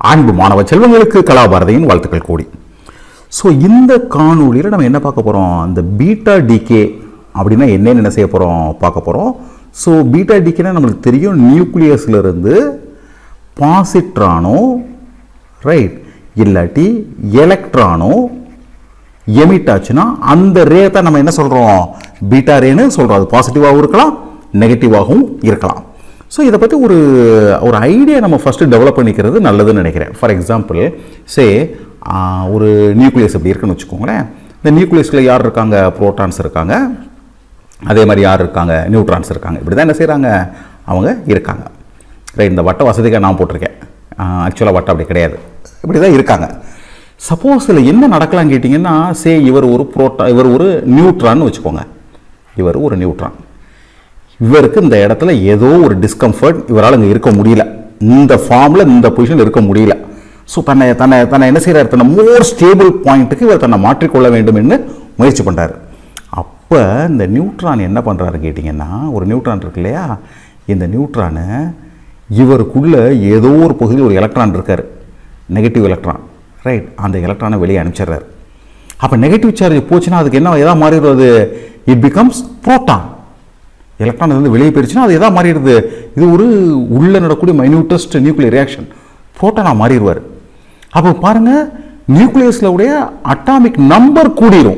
அன்பு மாணவ செல்வங்களுக்கு கலாபாரதியின் வாழ்த்துக்கள் கூடி ஸோ இந்த காணொளியில் நம்ம என்ன பார்க்க போகிறோம் அந்த பீட்டா டிகே அப்படின்னா என்னன்னு என்ன செய்ய போகிறோம் பார்க்க போகிறோம் ஸோ பீட்டா டிகேனா நம்மளுக்கு தெரியும் நியூக்ளியஸ்ல இருந்து பாசிட்ரானோ ரைட் இல்லாட்டி எலக்ட்ரானோ எமிட் ஆச்சுன்னா அந்த ரே தான் நம்ம என்ன சொல்கிறோம் பீட்டா ரேன்னு சொல்கிறோம் அது பாசிட்டிவாகவும் இருக்கலாம் நெகட்டிவாகவும் இருக்கலாம் ஸோ இதை பற்றி ஒரு ஒரு ஐடியா நம்ம ஃபஸ்ட்டு டெவலப் பண்ணிக்கிறது நல்லதுன்னு நினைக்கிறேன் ஃபார் எக்ஸாம்பிள் சே ஒரு நியூக்ளியஸ் இப்படி இருக்குன்னு வச்சுக்கோங்களேன் இந்த நியூக்ளியஸில் யார் இருக்காங்க புரோட்டான்ஸ் இருக்காங்க அதே மாதிரி யார் இருக்காங்க நியூட்ரான்ஸ் இருக்காங்க இப்படி தான் என்ன செய்கிறாங்க அவங்க இருக்காங்க ரைட் இந்த வட்ட வசதிக்காக நான் போட்டிருக்கேன் ஆக்சுவலாக வட்டம் அப்படி கிடையாது இப்படி தான் இருக்காங்க சப்போஸ் இதில் என்ன நடக்கலாம் கேட்டிங்கன்னா சே இவர் ஒரு புரோட்டா இவர் ஒரு நியூட்ரான்னு வச்சுக்கோங்க இவர் ஒரு நியூட்ரான் இவருக்கு இந்த இடத்துல ஏதோ ஒரு டிஸ்கம்ஃபர்ட் இவரால் இங்கே இருக்க முடியல இந்த ஃபார்மில் இந்த பொசிஷனில் இருக்க முடியல ஸோ தன்னை தன்னை தன்னை என்ன செய்கிறார் தன்னை மோர் ஸ்டேபிள் பாயிண்ட்டுக்கு இவர் தன்னை மாற்றிக்கொள்ள வேண்டும் என்று முயற்சி பண்ணுறாரு அப்போ இந்த நியூட்ரான் என்ன பண்ணுறாரு கேட்டிங்கன்னா ஒரு நியூட்ரான் இருக்கு இல்லையா இந்த நியூட்ரானு இவருக்குள்ள ஏதோ ஒரு பகுதியில் ஒரு எலக்ட்ரான் இருக்கார் நெகட்டிவ் எலக்ட்ரான் ரைட் அந்த எலக்ட்ரானை வெளியே அனுப்பிச்சிடுறாரு அப்போ நெகட்டிவ் சார்ஜ் போச்சுன்னா அதுக்கு என்ன எதாவது மாறிடுறது இட் பிகம்ஸ் புரோட்டான் எலக்ட்ரான் வந்து வெளியே போயிருச்சுன்னா அது எதா மாறிடுது இது ஒரு உள்ள நடக்கக்கூடிய மைன்யூட்டஸ்ட் நியூக்ளியர் ரியாக்ஷன் புரோட்டானாக மாறிடுவார் அப்போ பாருங்க நியூக்ளியஸில் உடைய அட்டாமிக் நம்பர் கூடிரும்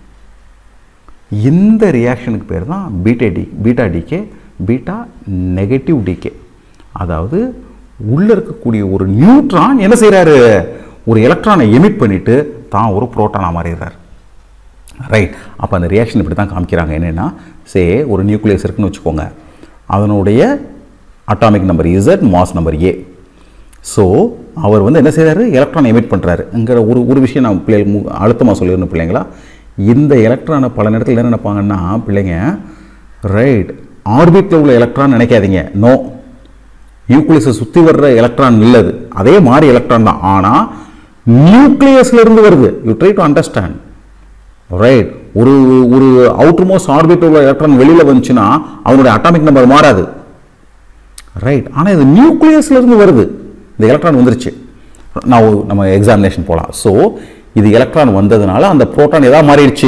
இந்த ரியாக்ஷனுக்கு பேர் தான் பீட்டா டி beta decay beta negative decay அதாவது உள்ள இருக்கக்கூடிய ஒரு நியூட்ரான் என்ன செய்கிறாரு ஒரு எலக்ட்ரானை எமிட் பண்ணிட்டு தான் ஒரு புரோட்டானாக மாறிடுறாரு ரைட் அப்போ அந்த ரியாக்ஷன் இப்படி தான் காமிக்கிறாங்க என்னென்னா சே ஒரு நியூக்ளியஸ் இருக்குன்னு வச்சுக்கோங்க அதனுடைய atomic number Z mass number A so அவர் வந்து என்ன செய்கிறாரு எலக்ட்ரான் எமிட் பண்ணுறாருங்கிற ஒரு ஒரு விஷயம் நான் பிள்ளைகள் மு அழுத்தமாக சொல்லிடணும் பிள்ளைங்களா இந்த எலக்ட்ரானை பல நேரத்தில் என்ன நினைப்பாங்கன்னா பிள்ளைங்க ரைட் ஆர்பிட்டில் உள்ள எலக்ட்ரான் நினைக்காதீங்க நோ நியூக்ளியஸை சுற்றி வர்ற எலக்ட்ரான் இல்லது அதே மாதிரி எலக்ட்ரான் தான் ஆனால் நியூக்ளியஸ்ல இருந்து வருது you try to understand right ஒரு ஒரு அவுட்டர் மோஸ்ட் ஆர்பிட் உள்ள எலக்ட்ரான் வெளியில் வந்துச்சுன்னா அவனுடைய அட்டாமிக் நம்பர் மாறாது ரைட் ஆனால் இது நியூக்ளியஸ்ல இருந்து வருது இந்த எலக்ட்ரான் வந்துருச்சு நான் ஒரு- நம்ம எக்ஸாமினேஷன் போகலாம் ஸோ இது எலக்ட்ரான் வந்ததுனால அந்த புரோட்டான் எதாவது மாறிடுச்சு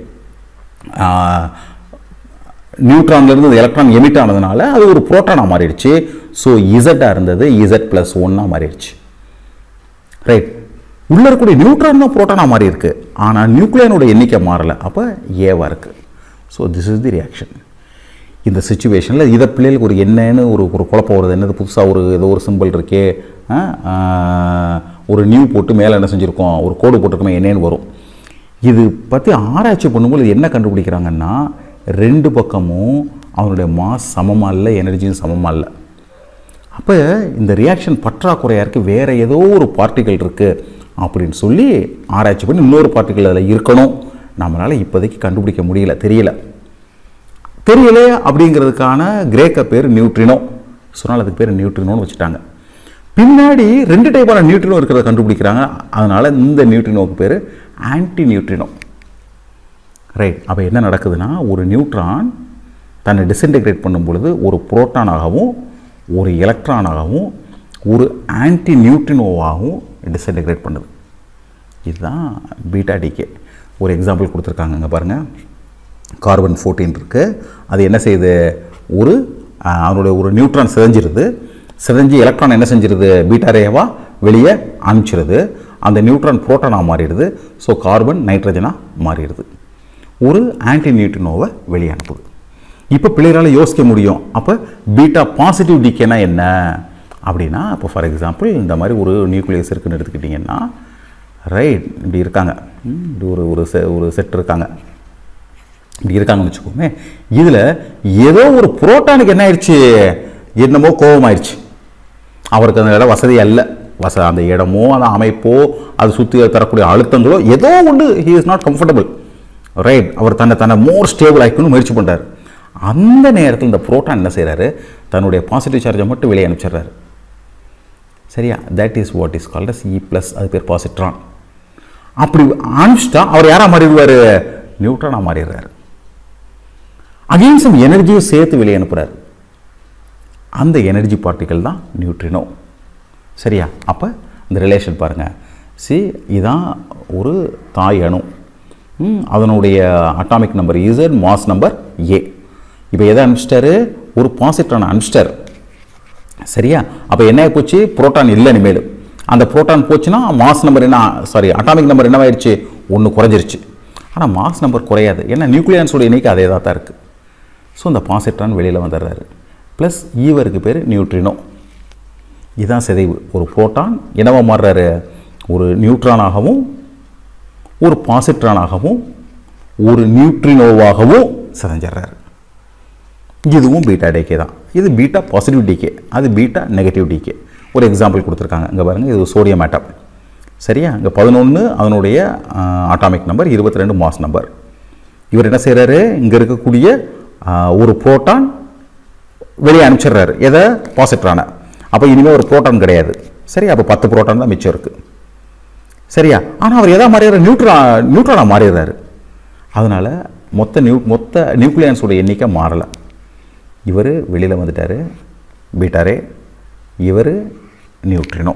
நியூட்ரான்ல இருந்து இந்த எலக்ட்ரான் எமிட் ஆனதுனால அது ஒரு புரோட்டானாக மாறிடுச்சு ஸோ இசட்டாக இருந்தது இசட் ப்ளஸ் ஒன்னாக மாறிடுச்சு ரைட் உள்ள இருக்கக்கூடிய நியூட்ரான் தான் புரோட்டானாக மாறி இருக்கு ஆனால் நியூக்ளியனோட எண்ணிக்கை மாறல அப்போ ஏவா இருக்கு so this is the reaction இந்த சுச்சுவேஷனில் இதை பிள்ளைகளுக்கு ஒரு என்னன்னு ஒரு ஒரு குழப்பம் வருது என்னது புதுசாக ஒரு ஏதோ ஒரு சிம்பிள் இருக்கே ஆ, ஆ, ஒரு நியூ போட்டு மேலே என்ன செஞ்சுருக்கோம் ஒரு கோடு போட்டிருக்கோமே என்னன்னு வரும் இது பற்றி ஆராய்ச்சி பண்ணும்போது இது என்ன கண்டுபிடிக்கிறாங்கன்னா ரெண்டு பக்கமும் அவனுடைய மாஸ் சமமாக இல்லை எனர்ஜியும் சமமாக இல்லை அப்போ இந்த ரியாக்ஷன் பற்றாக்குறையாக இருக்குது வேறு ஏதோ ஒரு பார்ட்டிகள் இருக்குது அப்படின்னு சொல்லி ஆராய்ச்சி பண்ணி இன்னொரு பார்ட்டிகள் அதில் இருக்கணும் நம்மளால் இப்போதைக்கு கண்டுபிடிக்க முடியல தெரியல தெரியல அப்படிங்கிறதுக்கான கிரேக்க பேர் நியூட்ரினோ சொன்னால் அதுக்கு பேர் நியூட்ரினோன்னு வச்சுட்டாங்க பின்னாடி ரெண்டு டைப்பான நியூட்ரினோ இருக்கிறத கண்டுபிடிக்கிறாங்க அதனால் இந்த நியூட்ரினோவுக்கு பேர் ஆன்டி நியூட்ரினோ ரைட் அப்போ என்ன நடக்குதுன்னா ஒரு நியூட்ரான் தன்னை டிஸ்இன்டெகிரேட் பண்ணும் பொழுது ஒரு புரோட்டானாகவும் ஒரு எலக்ட்ரானாகவும் ஒரு ஆன்டி நியூட்ரினோவாகவும் டிஸ்இன்டெகிரேட் பண்ணுது இதுதான் பீட்டா டிகே ஒரு எக்ஸாம்பிள் கொடுத்துருக்காங்க இங்கே பாருங்கள் கார்பன் 14 இருக்கு அது என்ன செய்யுது ஒரு அஹ், அதனுடைய ஒரு நியூட்ரான் சிதைஞ்சிருது சிதைஞ்சு எலக்ட்ரான் என்ன செஞ்சிருது பீட்டா ரேவா வெளியே அனுப்பிச்சிருது அந்த நியூட்ரான் புரோட்டானாக மாறிடுது ஸோ கார்பன் நைட்ரஜனாக மாறிடுது ஒரு ஆன்டி நியூட்ரினோவை வெளியே அனுப்புது இப்போ பிள்ளைகளால் யோசிக்க முடியும் அப்போ பீட்டா பாசிட்டிவ் டிகேனா என்ன அப்படின்னா இப்போ ஃபார் எக்ஸாம்பிள் இந்த மாதிரி ஒரு நியூக்ளியஸ் இருக்குன்னு எடுத்துக்கிட்டிங்கன்னா ரைட் இப்படி இருக்காங்க ம், இப்படி ஒரு ஒரு செ ஒரு செட் இருக்காங்க இப்படி இருக்காங்கன்னு வச்சுக்கோமே இதில் ஏதோ ஒரு புரோட்டானுக்கு என்ன ஆயிடுச்சு என்னமோ கோபம் ஆயிடுச்சு அவருக்கு அந்த இடம் வசதி அல்ல வச அந்த இடமோ அந்த அமைப்போ அது சுற்றி தரக்கூடிய அழுத்தங்களோ ஏதோ ஒன்று he is not comfortable right அவர் தன்னை தன்னை மோர் ஸ்டேபிள் ஆக்கணும்னு முயற்சி பண்ணுறாரு அந்த நேரத்தில் இந்த புரோட்டான் என்ன செய்கிறாரு தன்னுடைய பாசிட்டிவ் சார்ஜை மட்டும் வெளியே அனுப்பிச்சிடுறாரு சரியா that is what is called as E plus அது பேர் பாசிட்ரான் அப்படி அனுப்பிச்சிட்டா அவர் யாரா மாறிடுவார் நியூட்ரானாக மாறிடுறாரு அகெயின் சம் எனர்ஜியும் சேர்த்து வெளியே அனுப்புகிறார் அந்த எனர்ஜி பார்ட்டிகள் தான் நியூட்ரினோ சரியா அப்போ இந்த ரிலேஷன் பாருங்கள் சி இதான் ஒரு தாய் அணு ம், அதனுடைய atomic number Z mass number A இப்போ எதை அனுப்பிச்சிட்டாரு ஒரு பாசிட்ரான் அனுப்பிச்சிட்டாரு சரியா அப்போ என்ன ஆகி போச்சு புரோட்டான் இல்லை இனிமேல் அந்த புரோட்டான் போச்சுன்னா மாஸ் நம்பர் என்ன சாரி அட்டாமிக் நம்பர் என்னவாயிருச்சு ஒன்று குறைஞ்சிருச்சு ஆனால் மாஸ் நம்பர் குறையாது ஏன்னா நியூக்ளியான்ஸோட எண்ணிக்கை அதே தான் இருக்குது ஸோ இந்த பாசிட்ரான் வெளியில் வந்துடுறாரு ப்ளஸ் ஈவருக்கு பேர் நியூட்ரினோ இதுதான் சிதைவு ஒரு புரோட்டான் என்னவா மாறுறாரு ஒரு நியூட்ரானாகவும் ஒரு பாசிட்ரானாகவும் ஒரு நியூட்ரினோவாகவும் சிதைஞ்சிடுறாரு இதுவும் பீட்டா டேக்கே தான் இது பீட்டா பாசிட்டிவ் டிகே அது பீட்டா நெகட்டிவ் டிகே ஒரு எக்ஸாம்பிள் கொடுத்துருக்காங்க இங்கே பாருங்கள் இது சோடியம் ஆட்டம் சரியா இங்கே பதினொன்று அதனுடைய அட்டாமிக் நம்பர் இருபத்தி ரெண்டு மாஸ் நம்பர் இவர் என்ன செய்கிறாரு இங்கே இருக்கக்கூடிய ஆ, ஒரு புரோட்டான் வெளியே அனுப்பிச்சிடுறாரு எதை பாசிட்ரானை அப்போ இனிமேல் ஒரு புரோட்டான் கிடையாது சரி அப்போ பத்து புரோட்டான் தான் மிச்சம் இருக்குது சரியா ஆனால் அவர் எதா மாறிடுறாரு நியூட்ரா நியூட்ரானாக மாறிடுறாரு அதனால் மொத்த நியூ மொத்த நியூக்ளியான்ஸோட எண்ணிக்கை மாறலை இவர் வெளியில் வந்துட்டார் பீட்டாரே இவர் நியூட்ரினோ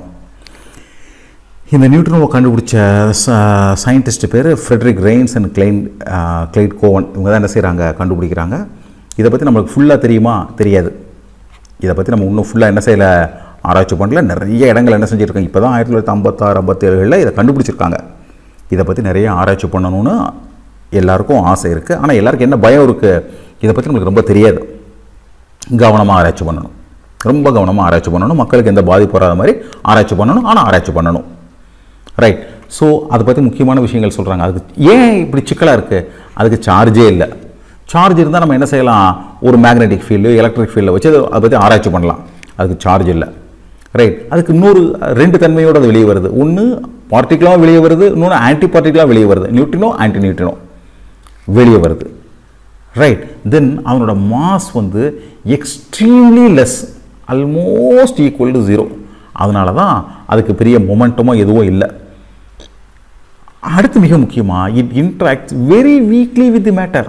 இந்த நியூட்ரினோவை கண்டுபிடிச்ச சயின்டிஸ்ட் பேர் ஃப்ரெட்ரிக் ரெயின்ஸ் அண்ட் கிளைன் கிளைட் கோவன் இவங்க தான் என்ன செய்கிறாங்க கண்டுபிடிக்கிறாங்க இதை பற்றி நம்மளுக்கு ஃபுல்லாக தெரியுமா தெரியாது இதை பற்றி நம்ம இன்னும் ஃபுல்லாக என்ன செய்யலை ஆராய்ச்சி பண்ணல நிறைய இடங்கள் என்ன செஞ்சுருக்காங்க இப்போ தான் ஆயிரத்தி தொள்ளாயிரத்தி ஐம்பத்தாறு ஐம்பத்தேழுகளில் இதை கண்டுபிடிச்சிருக்காங்க இதை பற்றி நிறைய ஆராய்ச்சி பண்ணணும்னு எல்லாருக்கும் ஆசை இருக்குது ஆனால் எல்லாருக்கும் என்ன பயம் இருக்குது இதை பற்றி நம்மளுக்கு ரொம்ப தெரியாது கவனமாக ஆராய்ச்சி பண்ணணும் ரொம்ப கவனமாக ஆராய்ச்சி பண்ணணும் மக்களுக்கு எந்த பாதிப்பு வராத மாதிரி ஆராய்ச்சி பண்ணணும் ஆனால் ஆராய்ச்சி பண்ணணும் ரைட் ஸோ அதை பற்றி முக்கியமான விஷயங்கள் சொல்கிறாங்க அதுக்கு ஏன் இப்படி சிக்கலாக இருக்குது அதுக்கு சார்ஜே இல்லை சார்ஜ் இருந்தால் நம்ம என்ன செய்யலாம் ஒரு மேக்னெட்டிக் ஃபீல்டு எலக்ட்ரிக் ஃபீல்டில் வச்சு அதை பற்றி ஆராய்ச்சி பண்ணலாம் அதுக்கு சார்ஜ் இல்லை ரைட் அதுக்கு இன்னொரு ரெண்டு தன்மையோடு அது வெளியே வருது ஒன்று பார்ட்டிகலாக வெளியே வருது இன்னொன்று ஆன்டி பார்ட்டிகலாக வெளியே வருது நியூட்ரினோ ஆன்டி நியூட்ரினோ வெளியே வருது ரைட் தென் அவனோட மாஸ் வந்து extremely less almost equal to zero அதனால தான் அதுக்கு பெரிய மொமெண்டமோ எதுவும் இல்லை அடுத்து மிக முக்கியமாக it interact very weakly with the matter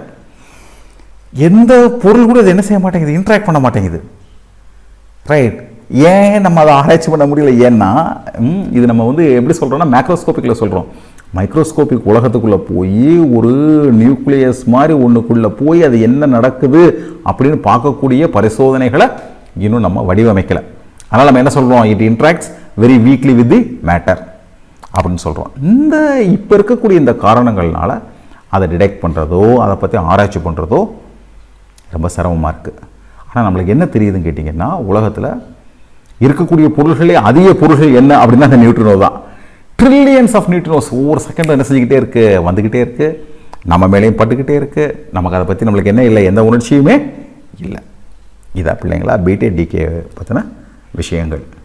எந்த பொருள் கூட அது என்ன செய்ய மாட்டேங்குது இன்ட்ராக்ட் பண்ண மாட்டேங்குது ரைட் ஏன் நம்ம அதை ஆராய்ச்சி பண்ண முடியல ஏன்னா ம், இது நம்ம வந்து எப்படி சொல்கிறோம்னா மேக்ரோஸ்கோப்பிக்கில் சொல்கிறோம் மைக்ரோஸ்கோபிக் உலகத்துக்குள்ளே போய் ஒரு நியூக்ளியஸ் மாதிரி ஒன்றுக்குள்ளே போய் அது என்ன நடக்குது அப்படின்னு பார்க்கக்கூடிய பரிசோதனைகளை இன்னும் நம்ம வடிவமைக்கலை அதனால் நம்ம என்ன சொல்கிறோம் it interacts very weakly with the matter அப்படின்னு சொல்கிறோம் இந்த இப்போ இருக்கக்கூடிய இந்த காரணங்கள்னால அதை டிடெக்ட் பண்ணுறதோ அதை பற்றி ஆராய்ச்சி பண்ணுறதோ ரொம்ப சிரமமாக இருக்குது ஆனால் நம்மளுக்கு என்ன தெரியுதுன்னு கேட்டிங்கன்னா உலகத்தில் இருக்கக்கூடிய பொருள்களே அதிக பொருள்கள் என்ன அப்படின்னா அந்த நியூட்ரினோ தான் ட்ரில்லியன்ஸ் ஆஃப் நியூட்ரினோஸ் ஒவ்வொரு செகண்டும் என்ன செஞ்சுக்கிட்டே இருக்குது வந்துக்கிட்டே இருக்குது நம்ம மேலேயும் பட்டுக்கிட்டே இருக்குது நமக்கு அதை பற்றி நம்மளுக்கு என்ன இல்லை எந்த உணர்ச்சியுமே இல்லை இதா பிள்ளைங்களா பிடே டிகே பற்றின விஷயங்கள்